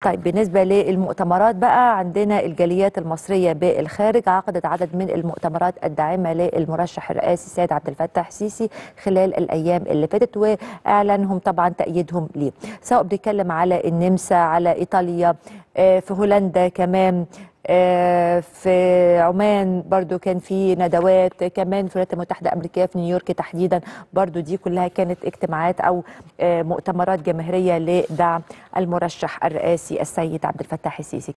طيب بالنسبة للمؤتمرات بقى عندنا الجاليات المصرية بالخارج عقدت عدد من المؤتمرات الداعمة للمرشح الرئاسي السيد عبد الفتاح السيسي خلال الأيام اللي فاتت وأعلنهم طبعا تأييدهم ليه سواء بنتكلم على النمسا على إيطاليا في هولندا كمان في عمان برضو كان في ندوات كمان في الولايات المتحدة الأمريكية في نيويورك تحديدا برضو دي كلها كانت اجتماعات أو مؤتمرات جماهيرية لدعم المرشح الرئاسي السيد عبد الفتاح السيسي